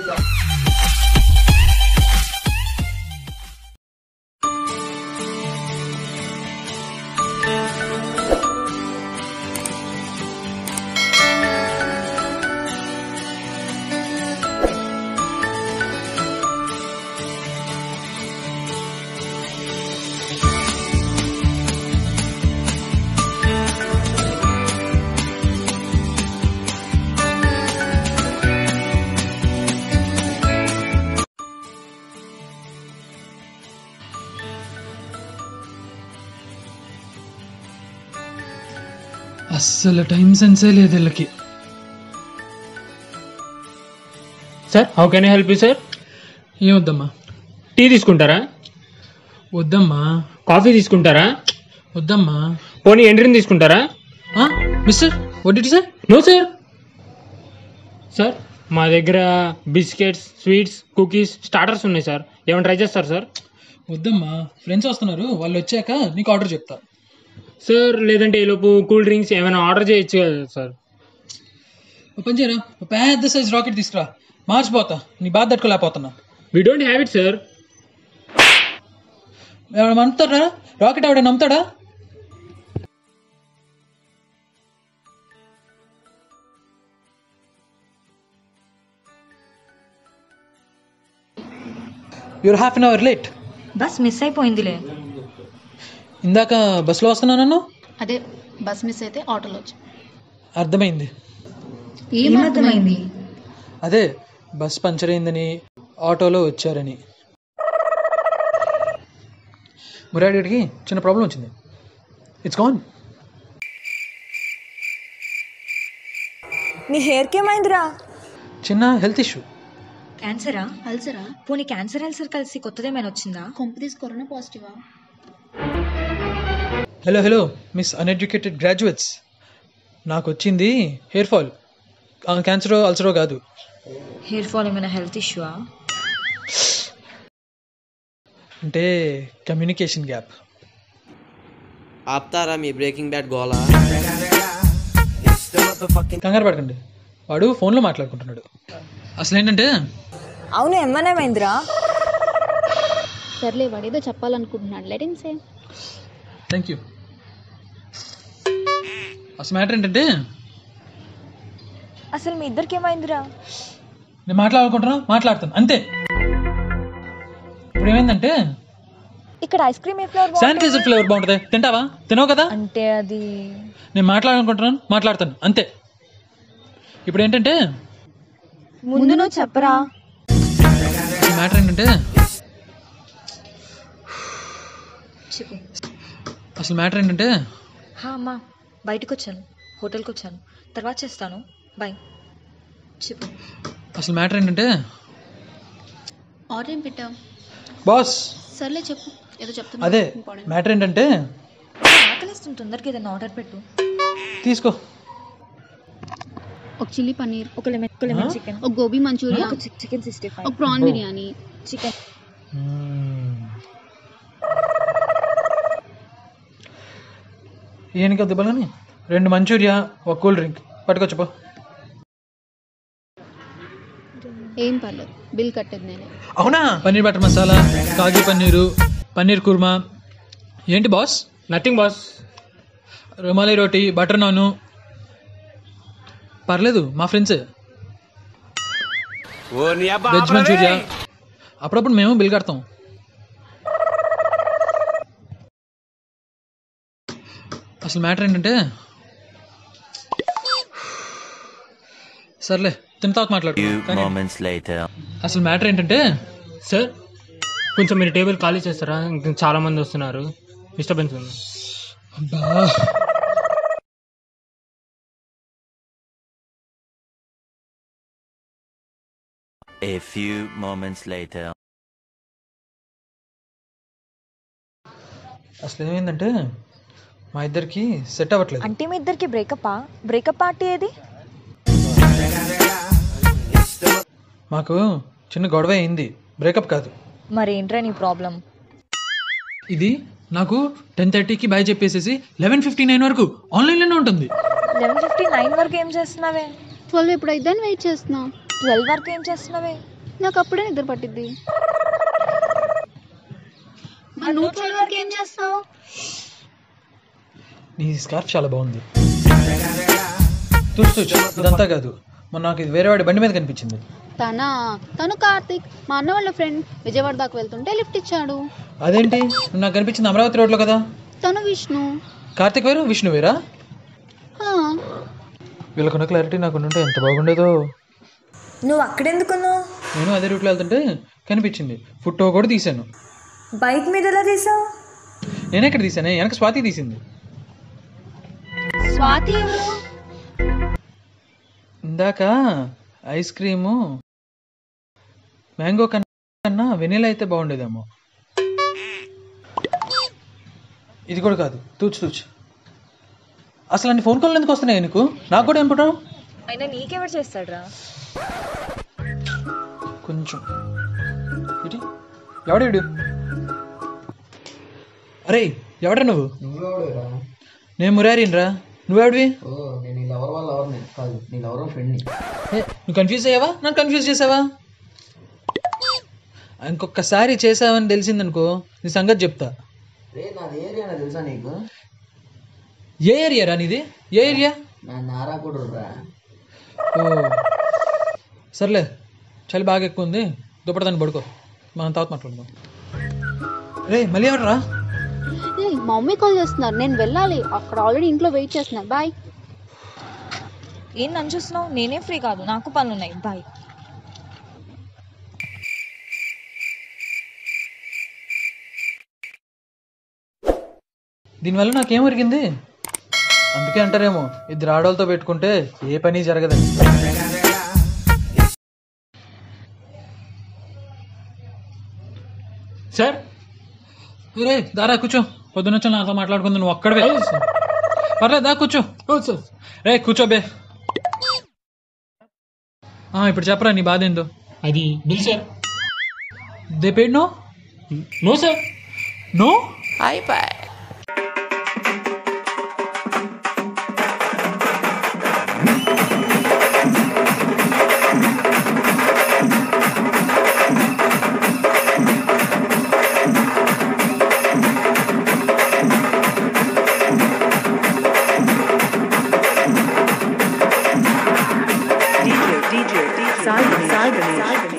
అస్సలు time sense లేదు వీళ్ళకి sir how can I help you sir ఏం వద్దమ్మా టీ తీసుకుంటారా వద్దమ్మా కాఫీ తీసుకుంటారా వద్దమ్మా పోనీ ఎండ్రిన్ తీసుకుంటారా ఆ, మిస్టర్ వడ్డీ సార్ నో సార్ సార్ మా దగ్గర బిస్కెట్స్ స్వీట్స్ కుకీస్ స్టార్టర్స్ ఉన్నాయి సార్ ఏమైనా ట్రై చేస్తారు సార్ వద్దమ్మా ఫ్రెండ్స్ వస్తున్నారు వాళ్ళు వచ్చాక నీకు ఆర్డర్ చెప్తా సార్ లేదంటే ఈలోపు కూల్ డ్రింక్స్ ఏమైనా ఆర్డర్ చేయొచ్చు కదా సార్ ఓ పని చేయరా ఓ పెద్ద సైజ్ రాకెట్ తీసుకురా మార్చిపోతా నీ బాధ తట్టుకోలేకపోతున్నా we don't have it sir ఎవడ నమ్ముతాడా రాకెట్ ఎవడ నమ్ముతాడా you're half an hour late bus miss అయిపోయిందిలే ఇందాక బస్సులో వస్తున్నానన్ను అదే బస్ మిస్ అయితే ఆటోలో వచ్చి అర్థమైంది ఏమర్థమైంది అదే బస్ పంచర్ అయిందని ఆటోలో వచ్చారని మురాడికి చిన్న ప్రాబ్లం వచ్చింది ఇట్స్ గాన్ నీ హెయిర్కి ఏమైందిరా చిన్న హెల్త్ ఇష్యూ క్యాన్సరా అల్సరా పోనీ క్యాన్సర్ అల్సర్ కలిసి కొత్తదేమైనా వచ్చిందా కొంప తీసి కరోనా పాజిటివా hello hello miss uneducated graduates నాకు వచ్చింది హెయిర్ ఫాల్ క్యాన్సరో అల్సరో కాదు హెయిర్ ఫాల్ ఏమైనా హెల్త్ ఇష్యూవా అంటే కమ్యూనికేషన్ గ్యాప్ ఆపుతారా మీ బ్రేకింగ్ బ్యాడ్ గోలా కంగారు పడకండి వాడు ఫోన్లో మాట్లాడుకుంటున్నాడు అసలు ఏంటంటే అవును ఏమైందిరా సర్లే వాడేదో చెప్పాలనుకుంటున్నాడు let in say thank you అసలు మ్యాటర్ ఏంటంటే అసలు మీ ఇద్దరికి ఏమైందిరా నేను మాట్లాడుకుంటున్నా మాట్లాడుతాను అంతే ఇప్పుడు ఏమైందంటే ఇక్కడ ఐస్ క్రీమ్ ఏ ఫ్లేవర్ శానిటైజర్ ఫ్లేవర్ బాగుంటుంది తింటావా తినవు కదా అంటే అది నేను మాట్లాడాలనుకుంటున్నాను మాట్లాడతాను అంతే ఇప్పుడు ఏంటంటే ముందు నువ్వు చెప్పరా మ్యాటర్ ఏంటంటే చెప్పు అసలు మ్యాటర్ ఏంటంటే హా అమ్మా బయటకు వచ్చాను హోటల్కి వచ్చాను తర్వాత చేస్తాను బాయ్ చెప్పు అసలు మ్యాటర్ ఏంటంటే ఆర్డర్ ఏం పెట్టావు బాస్ సర్లే చెప్పు ఏదో చెప్తున్నా అదే ఇంపార్టెంట్ మ్యాటర్ ఏంటంటే ఆకలిస్తుంది తొందరగా ఏదైనా ఆర్డర్ పెట్టు తీసుకో ఒక చిల్లీ పన్నీర్ ఒక లెమన్ ఒక లెమన్ చికెన్ ఒక గోబీ మంచూరియా ఒక చికెన్ సిక్స్టీ ఒక ఫైవ్ ప్రాన్ బిర్యానీ చికెన్ ఏనికి వద్దు బలని రెండు మంచూరియా ఒక కూల్ డ్రింక్ పట్టుకొచ్చిపో ఏం పర్లేదు బిల్ కట్టేది నేనే అవునా పన్నీర్ బటర్ మసాలా కాజు పన్నీరు పన్నీర్ కుర్మా ఏంటి boss nothing boss rumali roti butter naan పర్లేదు మా ఫ్రెండ్స్ వెజ్ మంచూరియా అప్పుడప్పుడు మేము బిల్ కడతాం అసలు మ్యాటర్ ఏంటంటే సర్లే తిన్న తర్వాత మాట్లాడు కానీ moments later. అసలు మ్యాటర్ ఏంటంటే సార్ కొంచెం మీరు టేబుల్ ఖాళీ చేస్తారా ఇంకా చాలా మంది వస్తున్నారు డిస్టర్బెన్స్ ఉంది అబ్బా A few moments later. అసలు ఏమైందంటే మా ఇద్దరికి సెట్ అవ్వట్లేదు అంటే మీ ఇద్దరికి బ్రేకప్పా బ్రేకప్ పార్టీ ఏది మాకు చిన్న గొడవ అయింది బ్రేకప్ కాదు మరి ఏంట్రా నీ ప్రాబ్లం ఇది నాకు టెన్ థర్టీకి బాయ్ చెప్పేసేసి లెవెన్ ఫిఫ్టీ నైన్ వరకు ఆన్లైన్లోనే ఉంటుంది లెవెన్ ఫిఫ్టీ నైన్ వరకు ఏం చేస్తున్నావే ట్వెల్వ్ ఎప్పుడు అయిద్దని వెయిట్ చేస్తున్నా ట్వెల్వ్ వరకు ఏం చేస్తున్నావే నాకు అప్పుడే నిద్ర పట్టిద్ది మరి నువ్వు ట్వెల్వ్ వరకు ఏం చేస్తావు నీ స్కార్ఫ్ చాలా బాగుంది చూస్తూ ఇదంతా కాదు మొన్న నాకు ఇది వేరే వాడి బండి మీద కనిపించింది తన తను కార్తీక్ మా అన్న వాళ్ళ ఫ్రెండ్ విజయవాడ దాకా వెళ్తుంటే లిఫ్ట్ ఇచ్చాడు అదేంటి నువ్వు నాకు కనిపించింది అమరావతి రోడ్లో కదా తను విష్ణు కార్తిక్ వేరు విష్ణు వేరా హా, వీళ్ళకున్న క్లారిటీ నాకు ఉంటే ఎంత బాగుండేదో నువ్వు అక్కడెందుకున్నావు నేను అదే రూట్లో వెళ్తుంటే కనిపించింది ఫోటో కూడా తీశాను బైక్ మీద ఎలా తీసావు నేను ఎక్కడ తీసానే వెనక స్వాతి తీసింది స్వాతి ఎవరు ఇందాక ఐస్ క్రీము మ్యాంగో కన్నా వెనీలా అయితే బాగుండేదేమో ఇది కూడా కాదు తూచు తూచు అసలు అన్ని ఫోన్ కాల్ ఎందుకు వస్తున్నాయి నీకు నాకు కూడా ఏం అయినా నీకెవరు చేస్తాడ్రా కొంచెం ఇటు ఎవడు వీడు అరే ఎవడ్రా నువ్వు నువ్వెవడురా నేను మురారిన్రా నువ్వెవడివి ఓ నేను నీ లవర్ వాళ్ళ లవర్ని కాదు నీ లవర్ ఫ్రెండ్ని ఏ, నువ్వు కన్ఫ్యూజ్ అయ్యావా నన్ను కన్ఫ్యూజ్ చేసావా ఇంకొకసారి చేసావని తెలిసిందనుకో నీ సంగతి చెప్తా రే నాది ఏరియా తెలుసా నీకు ఏ ఏరియా రా నీది ఏ ఏరియా నా నారాకుడు రా ఓ సర్లే చలి బాగా ఎక్కువ ఉంది దుప్పటి పడుకో మనం తర్వాత మాట్లాడదాం రే మళ్ళీ ఎవడరా ఏయ్, మా మమ్మీ కాల్ చేస్తున్నారు నేను వెళ్ళాలి అక్కడ ఆల్రెడీ ఇంట్లో వెయిట్ చేస్తున్నారు బాయ్ ఏం నన్ను చూస్తున్నావు నేనే ఫ్రీ కాదు నాకు పనులు ఉన్నాయి బాయ్ దీనివల్ల నాకేం ఒరిగింది అందుకే అంటారేమో ఇద్దరు ఆడవాళ్ళతో పెట్టుకుంటే ఏ పని జరగదని సార్ రే దారా కూర్చో పొద్దున వచ్చి నాతో మాట్లాడుకుంది నువ్వు ఒక్కడవే పర్లేదు దా కూర్చో సార్ రే కూర్చో బే ఆ, ఇప్పుడు చెప్పరా నీ బాధ ఏందో అది bill sir they paid no no sir no DJ, DJ, DJ, Simon, Simon, Simon.